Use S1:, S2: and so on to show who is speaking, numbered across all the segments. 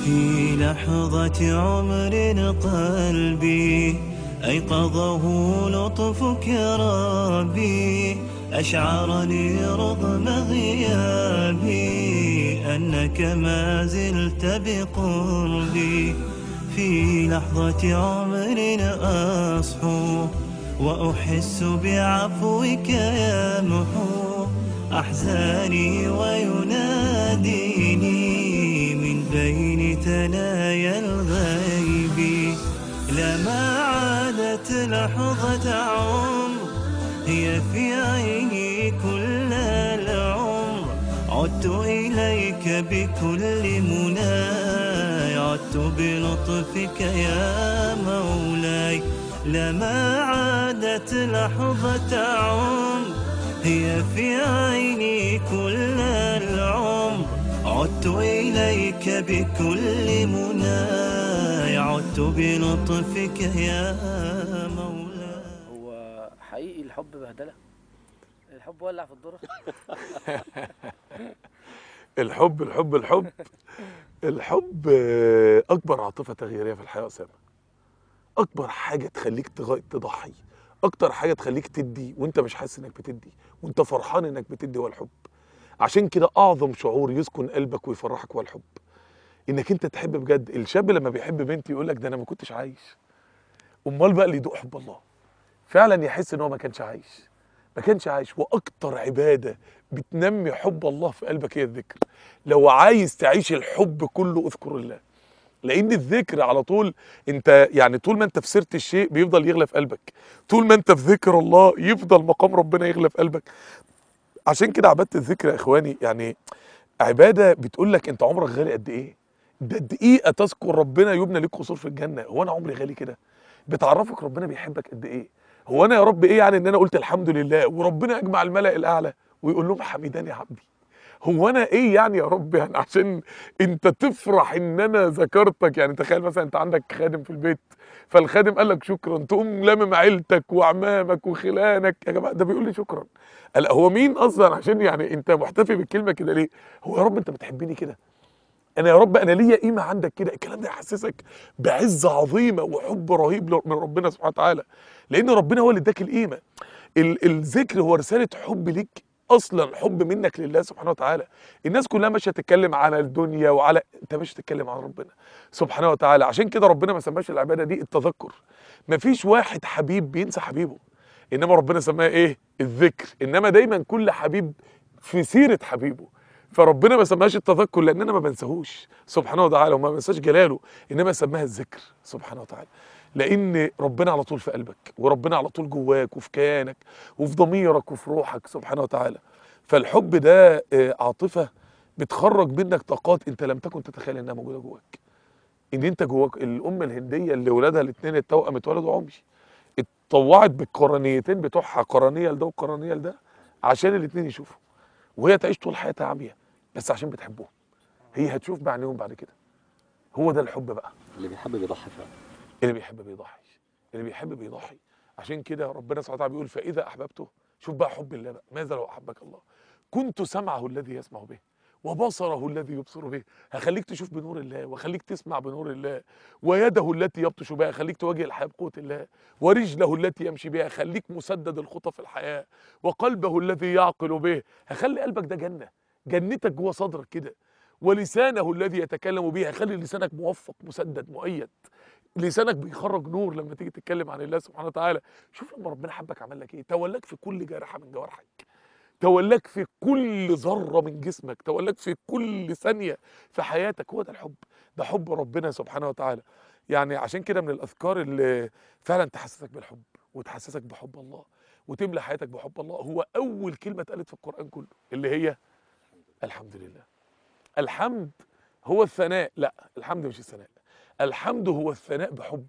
S1: في لحظة عمر قلبي أيقظه لطفك يا ربي أشعرني رغم غيابي أنك ما زلت بقربي في لحظة عمر أصحو وأحس بعفوك يمحو أحزاني ويناديني من بين ثنايا الغيب لما عادت لحظة عمر هي في عيني كل العمر عدت إليك بكل مناي عدت بلطفك يا مولاي لما عادت لحظة عمر هي في عيني كل العمر عدت إليك بكل مناي عدت بلطفك يا مولاي
S2: هو حقيقي الحب بهدله الحب ولع في الذره
S3: الحب الحب الحب الحب آه، اكبر عاطفه تغييريه في الحياه يا اسامه اكبر حاجه تخليك تغ- تضحي اكتر حاجه تخليك تدي وانت مش حاسس انك بتدي وانت فرحان انك بتدي هو الحب عشان كده اعظم شعور يسكن قلبك ويفرحك هو الحب انك انت تحب بجد الشاب لما بيحب بنت يقول لك ده انا ما كنتش عايش امال بقى اللي يدوق حب الله فعلا يحس ان هو ما كانش عايش ما كانش عايش واكتر عباده بتنمي حب الله في قلبك هي الذكر لو عايز تعيش الحب كله اذكر الله لان الذكر على طول انت يعني طول ما انت في سيره الشيء بيفضل يغلى في قلبك طول ما انت في ذكر الله يفضل مقام ربنا يغلى في قلبك عشان كده عباده الذكر يا اخواني يعني عباده بتقول لك انت عمرك غالي قد ايه ده دقيقه تذكر ربنا يبنى ليك قصور في الجنه هو انا عمري غالي كده بتعرفك ربنا بيحبك قد ايه هو انا يا رب ايه يعني ان انا قلت الحمد لله وربنا يجمع الملأ الاعلى ويقول لهم حميدان يا عبدي هو انا ايه يعني يا رب يعني عشان انت تفرح ان انا ذكرتك يعني تخيل مثلا انت عندك خادم في البيت فالخادم قال لك شكرا تقوم لامم عيلتك وعمامك وخلانك يا جماعه ده بيقول لي شكرا قال هو مين اصلا عشان يعني انت محتفي بالكلمه كده ليه هو يا رب انت بتحبني كده انا يا رب انا ليا قيمه عندك كده الكلام ده يحسسك بعزه عظيمه وحب رهيب ل- من ربنا سبحانه وتعالى لان ربنا هو اللي اداك القيمه ال- الذكر هو رساله حب ليك اصلا حب منك لله سبحانه وتعالى الناس كلها ماشيه تتكلم على الدنيا وعلى انت ماشي تتكلم عن ربنا سبحانه وتعالى عشان كده ربنا ما سماش العباده دي التذكر مفيش واحد حبيب بينسى حبيبه انما ربنا سماها ايه الذكر انما دايما كل حبيب في سيره حبيبه فربنا ما سماهاش التذكر لان انا ما بنساهوش سبحانه وتعالى وما بنساش جلاله انما سماها الذكر سبحانه وتعالى لان ربنا على طول في قلبك وربنا على طول جواك وفي كيانك وفي ضميرك وفي روحك سبحانه وتعالى فالحب ده آه، عاطفه بتخرج منك طاقات انت لم تكن تتخيل انها موجوده جواك ان انت جواك الام الهنديه اللي ولادها الاثنين التوأم اتولدوا عمي اتطوعت بالقرنيتين بتوعها قرنيه لده وقرنيه لده عشان الاثنين يشوفوا وهي تعيش طول حياتها عمية بس عشان بتحبهم هي هتشوف بعينيهم بعد كده هو ده الحب بقى
S4: اللي بيحب بيضحي فعلا
S3: اللي بيحب بيضحي اللي بيحب بيضحي عشان كده ربنا سبحانه وتعالى بيقول فإذا أحببته شوف بقى حب الله بقى ماذا لو أحبك الله كنت سمعه الذي يسمع به وبصره الذي يبصر به هخليك تشوف بنور الله وخليك تسمع بنور الله ويده التي يبطش بها خليك تواجه الحياة بقوة الله ورجله التي يمشي بها خليك مسدد الخطى في الحياة وقلبه الذي يعقل به هخلي قلبك ده جنة جنتك جوه صدرك كده ولسانه الذي يتكلم به هخلي لسانك موفق مسدد مؤيد لسانك بيخرج نور لما تيجي تتكلم عن الله سبحانه وتعالى شوف لما ربنا حبك عمل لك ايه تولاك في كل جارحه من جوارحك تولاك في كل ذره من جسمك تولاك في كل ثانيه في حياتك هو ده الحب ده حب ربنا سبحانه وتعالى يعني عشان كده من الاذكار اللي فعلا تحسسك بالحب وتحسسك بحب الله وتملى حياتك بحب الله هو اول كلمه اتقالت في القران كله اللي هي الحمد لله الحمد هو الثناء لا الحمد مش الثناء الحمد هو الثناء بحب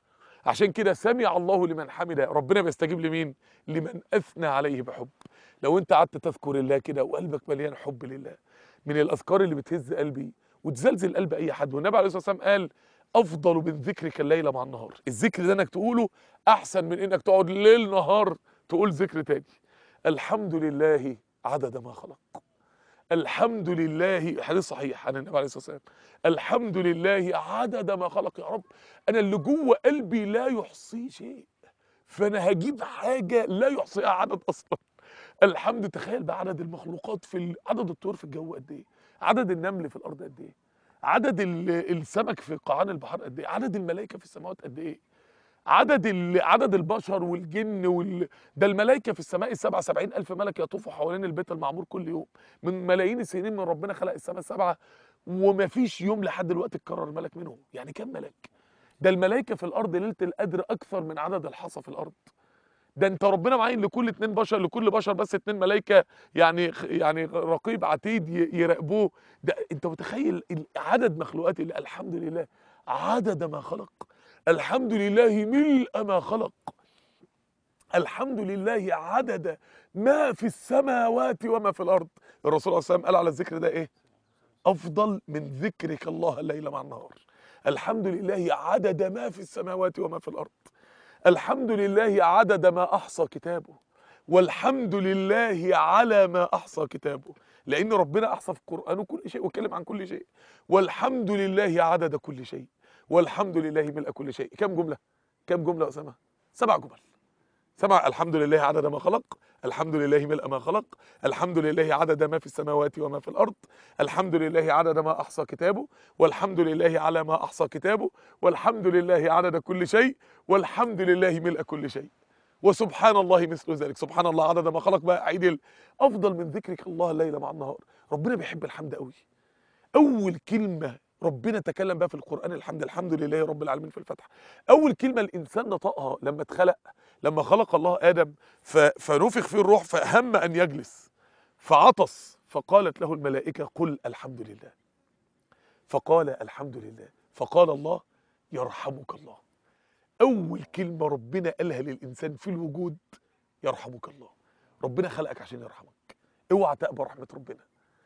S3: عشان كده سمع الله لمن حمده ربنا بيستجيب لمين لمن اثنى عليه بحب لو انت قعدت تذكر الله كده وقلبك مليان حب لله من الاذكار اللي بتهز قلبي وتزلزل قلب اي حد والنبي عليه الصلاه والسلام قال افضل من ذكرك الليل مع النهار الذكر ده انك تقوله احسن من انك تقعد ليل نهار تقول ذكر تاني الحمد لله عدد ما خلق الحمد لله حديث صحيح عن النبي عليه الصلاه والسلام الحمد لله عدد ما خلق يا رب انا اللي جوه قلبي لا يحصيه شيء فانا هجيب حاجه لا يحصيها عدد اصلا الحمد تخيل بقى عدد المخلوقات في ال- عدد الطيور في الجو قد ايه عدد النمل في الارض قد ايه عدد ال- السمك في قاعان البحار قد ايه عدد الملائكه في السماوات قد ايه عدد ال... عدد البشر والجن وال... ده الملائكه في السماء السبعه سبعين الف ملك يطوفوا حوالين البيت المعمور كل يوم من ملايين السنين من ربنا خلق السماء السبعه وما فيش يوم لحد دلوقتي اتكرر ملك منهم يعني كم ملك ده الملائكه في الارض ليله القدر اكثر من عدد الحصى في الارض ده انت ربنا معين لكل اتنين بشر لكل بشر بس اتنين ملائكه يعني يعني رقيب عتيد ي- يراقبوه ده انت متخيل ال- عدد مخلوقات الله الحمد لله عدد ما خلق الحمد لله ملء ما خلق الحمد لله عدد ما في السماوات وما في الارض الرسول عليه الصلاه والسلام قال على الذكر ده ايه افضل من ذكرك الله الليل مع النهار الحمد لله عدد ما في السماوات وما في الارض الحمد لله عدد ما احصى كتابه والحمد لله على ما احصى كتابه لان ربنا احصى في قرانه كل شيء واتكلم عن كل شيء والحمد لله عدد كل شيء والحمد لله ملء كل شيء كم جمله كم جمله يا اسامه سبع جمل سبع الحمد لله عدد ما خلق الحمد لله ملء ما خلق الحمد لله عدد ما في السماوات وما في الأرض الحمد لله عدد ما أحصى كتابه والحمد لله على ما أحصى كتابه والحمد لله عدد كل شيء والحمد لله ملء كل شيء وسبحان الله مثل ذلك سبحان الله عدد ما خلق بقى عيد ال- أفضل من ذكرك الله الليل مع النهار ربنا بيحب الحمد قوي أول كلمة ربنا تكلم بها في القرآن الحمد الحمد لله رب العالمين في الفتح أول كلمة الإنسان نطقها لما اتخلق لما خلق الله آدم ف- فنفخ فيه الروح فهم أن يجلس فعطس فقالت له الملائكة قل الحمد لله فقال الحمد لله فقال الله يرحمك الله أول كلمة ربنا قالها للإنسان في الوجود يرحمك الله ربنا خلقك عشان يرحمك اوعى تقبل رحمة ربنا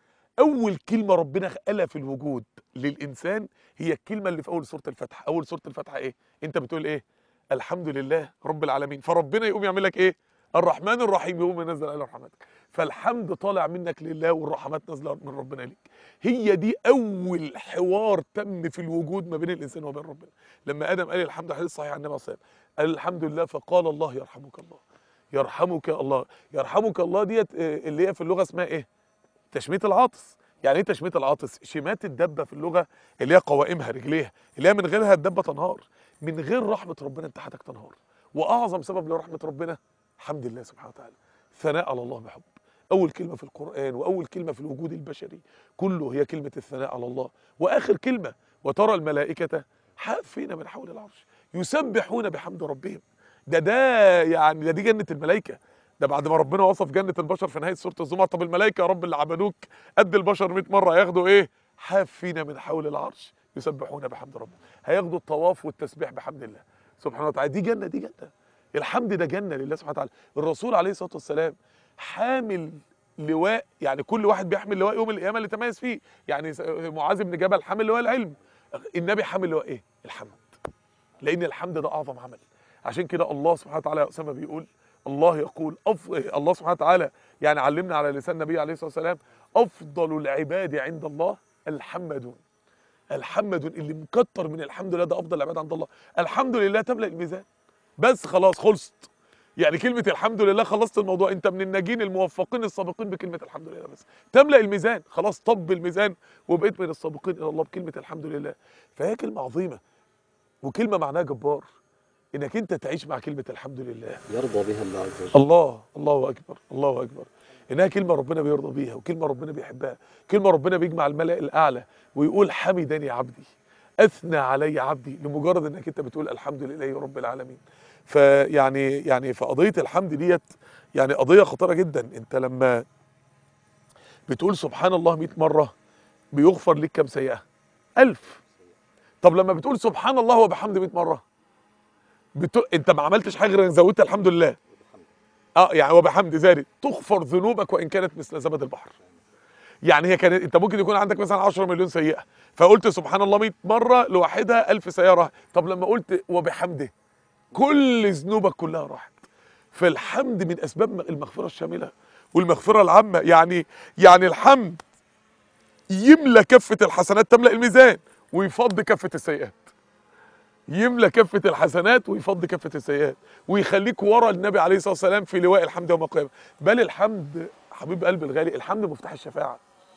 S3: أول كلمة ربنا قالها في الوجود للإنسان هي الكلمة اللي في أول سورة الفتح أول سورة الفتح إيه أنت بتقول إيه الحمد لله رب العالمين فربنا يقوم يعمل لك ايه الرحمن الرحيم يقوم ينزل على رحمتك فالحمد طالع منك لله والرحمات نازله من ربنا ليك هي دي اول حوار تم في الوجود ما بين الانسان وبين ربنا لما ادم قال الحمد لله حديث صحيح عن النبي صلى الله عليه وسلم قال الحمد لله فقال الله يرحمك الله يرحمك الله يرحمك الله ديت آه، اللي هي في اللغه اسمها ايه تشميت العاطس يعني ايه تشميت العاطس شمات الدبه في اللغه اللي هي قوائمها رجليها اللي هي من غيرها الدبه تنهار من غير رحمه ربنا انت حياتك تنهار واعظم سبب لرحمه ربنا حمد الله سبحانه وتعالى ثناء على الله بحب اول كلمه في القران واول كلمه في الوجود البشري كله هي كلمه الثناء على الله واخر كلمه وترى الملائكه حافين من حول العرش يسبحون بحمد ربهم ده ده يعني ده دي جنه الملائكه ده بعد ما ربنا وصف جنه البشر في نهايه سوره الزمر طب الملائكه يا رب اللي عبدوك قد البشر 100 مره هياخدوا ايه حافين من حول العرش يسبحون بحمد ربهم هياخدوا الطواف والتسبيح بحمد الله سبحانه وتعالى دي جنه دي جنه الحمد ده جنه لله سبحانه وتعالى الرسول عليه الصلاه والسلام حامل لواء يعني كل واحد بيحمل لواء يوم القيامه اللي تميز فيه يعني س- معاذ بن جبل حامل لواء العلم النبي حامل لواء ايه الحمد لان الحمد ده اعظم عمل عشان كده الله سبحانه وتعالى يا اسامه بيقول الله يقول أف... الله سبحانه وتعالى يعني علمنا على لسان النبي عليه الصلاه والسلام افضل العباد عند الله الحمدون الحمدون اللي مكتر من الحمد لله ده افضل العباد عند الله الحمد لله تملا الميزان بس خلاص خلصت يعني كلمة الحمد لله خلصت الموضوع انت من الناجين الموفقين السابقين بكلمة الحمد لله بس تملأ الميزان خلاص طب الميزان وبقيت من السابقين الى الله بكلمة الحمد لله فهي كلمة عظيمة وكلمة معناها جبار انك انت تعيش مع كلمة الحمد لله
S4: يرضى بها الله عز وجل
S3: الله الله اكبر الله اكبر انها كلمه ربنا بيرضى بيها وكلمه ربنا بيحبها كلمه ربنا بيجمع الملأ الاعلى ويقول حمدني عبدي اثنى علي عبدي لمجرد انك انت بتقول الحمد لله رب العالمين فيعني يعني فقضيه الحمد ديت يعني قضيه خطيره جدا انت لما بتقول سبحان الله 100 مره بيغفر لك كم سيئه ألف طب لما بتقول سبحان الله وبحمد 100 مره بت... انت ما عملتش حاجه غير انك زودت الحمد لله اه يعني وبحمد ذلك تغفر ذنوبك وان كانت مثل زبد البحر يعني هي كانت انت ممكن يكون عندك مثلا 10 مليون سيئه فقلت سبحان الله 100 مره لوحدها 1000 سيئه راحت طب لما قلت وبحمده كل ذنوبك كلها راحت فالحمد من اسباب المغفره الشامله والمغفره العامه يعني يعني الحمد يملى كفه الحسنات تملا الميزان ويفض كفه السيئات يملى كفه الحسنات ويفض كفه السيئات ويخليك ورا النبي عليه الصلاه والسلام في لواء الحمد يوم القيامه بل الحمد حبيب قلبي الغالي الحمد مفتاح الشفاعه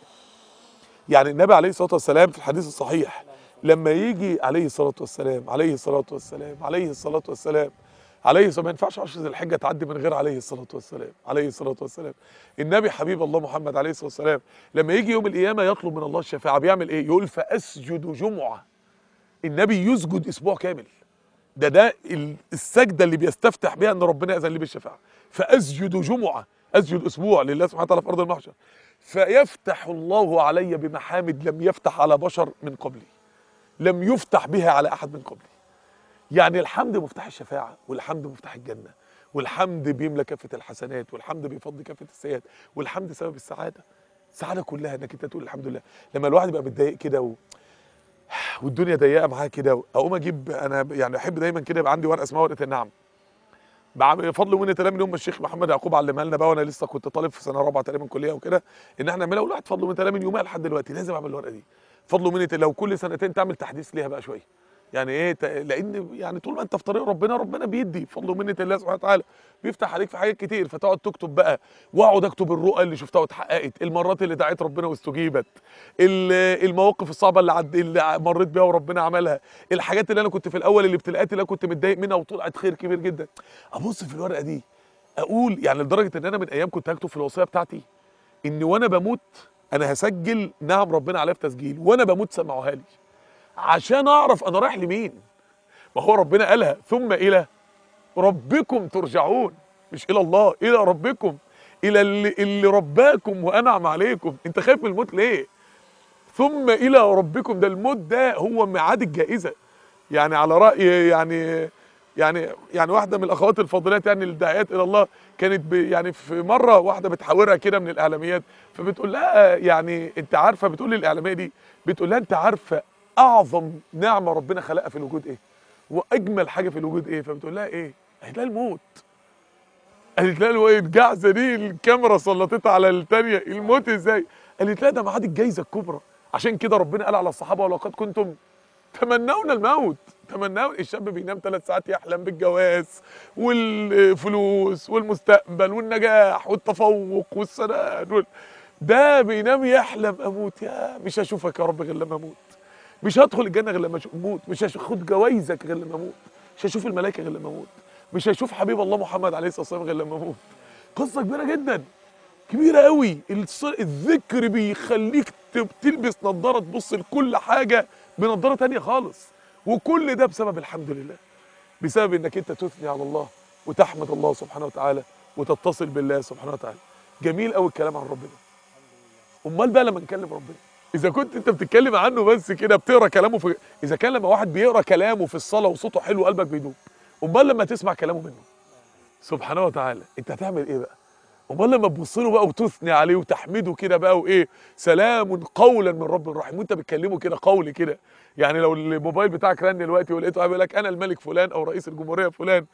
S3: يعني النبي عليه الصلاه والسلام في الحديث الصحيح لما يجي عليه الصلاه والسلام عليه الصلاه والسلام عليه الصلاه والسلام عليه الصلاه ما ينفعش عشر ذي الحجه تعدي من غير عليه الصلاه والسلام عليه الصلاه والسلام النبي حبيب الله محمد عليه الصلاه والسلام لما يجي يوم القيامه يطلب من الله الشفاعه بيعمل ايه يقول فاسجد جمعه النبي يسجد اسبوع كامل ده ده ال- السجده اللي بيستفتح بيها ان ربنا ياذن لي بالشفاعه فاسجد جمعه اسجد اسبوع لله سبحانه وتعالى في ارض المحشر فيفتح الله علي بمحامد لم يفتح على بشر من قبلي لم يفتح بها على احد من قبلي يعني الحمد مفتاح الشفاعه والحمد مفتاح الجنه والحمد بيملى كافه الحسنات والحمد بيفضي كافه السيئات والحمد سبب السعاده السعاده كلها انك انت تقول الحمد لله لما الواحد يبقى متضايق كده و... والدنيا ضيقه معاه كده اقوم اجيب انا يعني احب دايما كده يبقى عندي ورقه اسمها ورقه النعم بعمل بفضل ومنة الله من يوم ما الشيخ محمد يعقوب علمها لنا بقى وانا لسه كنت طالب في سنه رابعه تقريبا كليه وكده ان احنا نعملها والواحد فضل ومنة الله من يومها لحد دلوقتي لازم اعمل الورقه دي فضل ومنة الله وكل سنتين تعمل تحديث ليها بقى شويه يعني ايه ت- لان يعني طول ما انت في طريق ربنا ربنا بيدي بفضل ومنة الله سبحانه وتعالى بيفتح عليك في حاجات كتير فتقعد تكتب بقى واقعد اكتب الرؤى اللي شفتها واتحققت المرات اللي دعيت ربنا واستجيبت ال- المواقف الصعبه اللي عد اللي مريت بيها وربنا عملها الحاجات اللي انا كنت في الاول الابتلاءات اللي انا كنت متضايق منها وطلعت خير كبير جدا ابص في الورقه دي اقول يعني لدرجه ان انا من ايام كنت هكتب في الوصيه بتاعتي ان وانا بموت انا هسجل نعم ربنا عليا في تسجيل وانا بموت سمعوها لي عشان اعرف انا رايح لمين ما هو ربنا قالها ثم الى ربكم ترجعون مش الى الله الى ربكم الى اللي, اللي رباكم وانعم عليكم انت خايف من الموت ليه ثم الى ربكم ده الموت ده هو ميعاد الجائزه يعني على راي يعني يعني يعني واحده من الاخوات الفاضلات يعني الداعيات الى الله كانت ب يعني في مره واحده بتحاورها كده من الاعلاميات فبتقول لها يعني انت عارفه بتقول للاعلاميه دي بتقول لها انت عارفه اعظم نعمه ربنا خلقها في الوجود ايه واجمل حاجه في الوجود ايه فبتقول لها ايه قالت لها الموت قالت لها هو ايه الجعزه دي الكاميرا سلطتها على الثانيه الموت ازاي قالت لها ده ميعاد الجايزه الكبرى عشان كده ربنا قال على الصحابه ولقد كنتم تمنون الموت تمنون الشاب بينام ثلاث ساعات يحلم بالجواز والفلوس والمستقبل والنجاح والتفوق والسداد وال... ده بينام يحلم اموت يا مش هشوفك يا رب غير لما اموت مش هدخل الجنه غير لما أشوف- اموت مش هاخد جوايزك غير لما اموت مش هشوف الملائكه غير لما اموت مش هشوف حبيب الله محمد عليه الصلاه والسلام غير لما اموت قصه كبيره جدا كبيره قوي الص- الذكر بيخليك ت- تلبس نظاره تبص لكل حاجه بنظاره تانية خالص وكل ده بسبب الحمد لله بسبب انك انت تثني على الله وتحمد الله سبحانه وتعالى وتتصل بالله سبحانه وتعالى جميل قوي الكلام عن ربنا امال بقى لما نكلم ربنا اذا كنت انت بتتكلم عنه بس كده بتقرا كلامه في اذا كان لما واحد بيقرا كلامه في الصلاه وصوته حلو قلبك بيدوب امال لما تسمع كلامه منه سبحانه وتعالى انت هتعمل ايه بقى امال لما تبص له بقى وتثني عليه وتحمده كده بقى وايه سلام قولا من رب رحيم وانت بتكلمه كده قول كده يعني لو الموبايل بتاعك رن دلوقتي ولقيته قاعد بيقول لك انا الملك فلان او رئيس الجمهوريه فلان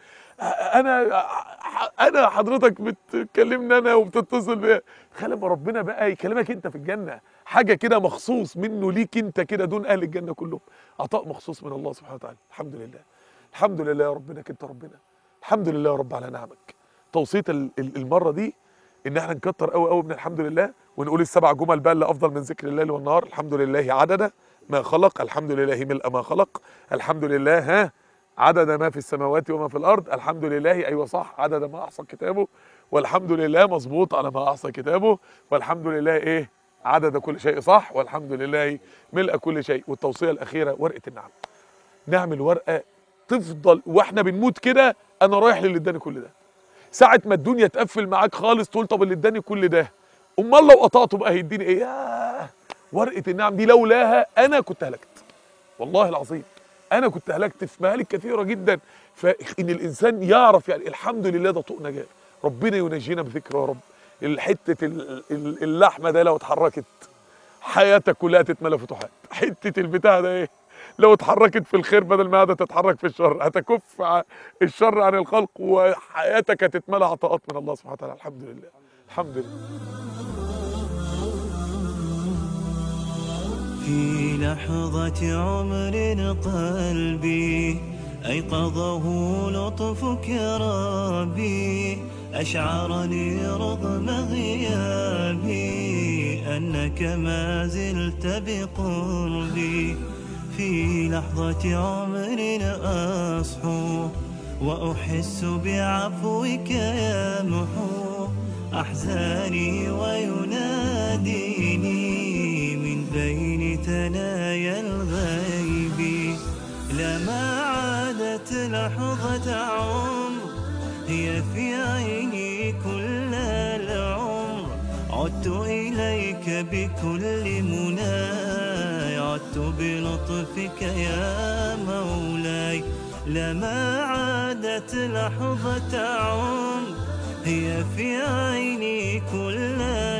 S3: انا انا حضرتك بتكلمني انا وبتتصل بيا تخيل لما ربنا بقى يكلمك انت في الجنه حاجه كده مخصوص منه ليك انت كده دون اهل الجنه كلهم عطاء مخصوص من الله سبحانه وتعالى الحمد لله الحمد لله يا ربنا انت ربنا الحمد لله يا رب على نعمك توصيه ال- ال- المره دي ان احنا نكتر قوي قوي من الحمد لله ونقول السبع جمل بقى اللي افضل من ذكر الليل والنهار الحمد لله عدد ما خلق الحمد لله ملء ما خلق الحمد لله ها عدد ما في السماوات وما في الارض الحمد لله ايوه صح عدد ما احصى كتابه والحمد لله مظبوط على ما احصى كتابه والحمد لله ايه عدد كل شيء صح والحمد لله ملء كل شيء والتوصيه الاخيره ورقه النعم نعمل ورقه تفضل واحنا بنموت كده انا رايح للي اداني كل ده ساعة ما الدنيا تقفل معاك خالص تقول طب اللي اداني كل ده امال لو قطعته بقى هيديني ايه ياه ورقة النعم دي لولاها انا كنت هلكت والله العظيم انا كنت هلكت في مهالك كثيرة جدا فان الانسان يعرف يعني الحمد لله ده طوق نجاة ربنا ينجينا بذكره يا رب الحتة ال- ال- اللحمة ده لو اتحركت حياتك كلها تتملى فتوحات حتة البتاع ده ايه لو اتحركت في الخير بدل ما قاعده تتحرك في الشر هتكف ع- الشر عن الخلق وحياتك هتتملى عطاءات من الله سبحانه وتعالى الحمد لله الحمد لله
S1: في لحظة عمر قلبي أيقظه لطفك يا ربي أشعرني رغم غيابي أنك ما زلت بقربي في لحظة عمر أصحو وأحس بعفوك يمحو أحزاني ويناديني من بين ثنايا الغيب لما عادت لحظة عمر هي في عيني كل العمر عدت إليك بكل مناي عدت بلطفك يا مولاي لما عادت لحظة عمر هي في عيني كل